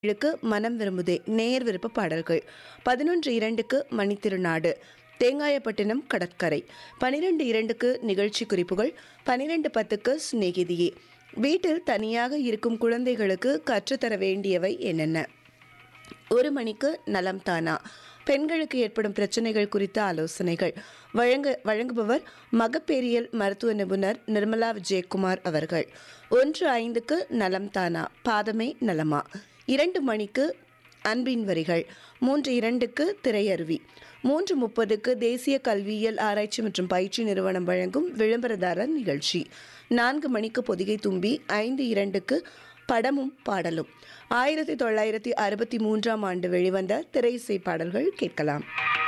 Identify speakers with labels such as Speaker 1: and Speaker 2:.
Speaker 1: ஏழுக்கு மனம் விரும்புதே நேர் விருப்ப பாடல்கள் பதினொன்று இரண்டுக்கு மணித்திருநாடு தேங்காயப்பட்டினம் கடற்கரை பனிரெண்டு இரண்டுக்கு நிகழ்ச்சி குறிப்புகள் பனிரெண்டு பத்துக்கு சிநேகிதியே வீட்டில் தனியாக இருக்கும் குழந்தைகளுக்கு கற்றுத்தர வேண்டியவை என்னென்ன ஒரு மணிக்கு நலம் தானா பெண்களுக்கு ஏற்படும் பிரச்சனைகள் குறித்த ஆலோசனைகள் வழங்க வழங்குபவர் மகப்பேரியல் மருத்துவ நிபுணர் நிர்மலா விஜயகுமார் அவர்கள் ஒன்று ஐந்துக்கு நலம் தானா பாதமே நலமா இரண்டு மணிக்கு அன்பின் வரிகள் மூன்று இரண்டுக்கு திரையருவி மூன்று முப்பதுக்கு தேசிய கல்வியியல் ஆராய்ச்சி மற்றும் பயிற்சி நிறுவனம் வழங்கும் விளம்பரதாரர் நிகழ்ச்சி நான்கு மணிக்கு பொதிகை தும்பி ஐந்து இரண்டுக்கு படமும் பாடலும் ஆயிரத்தி தொள்ளாயிரத்தி அறுபத்தி மூன்றாம் ஆண்டு வெளிவந்த திரை இசை பாடல்கள் கேட்கலாம்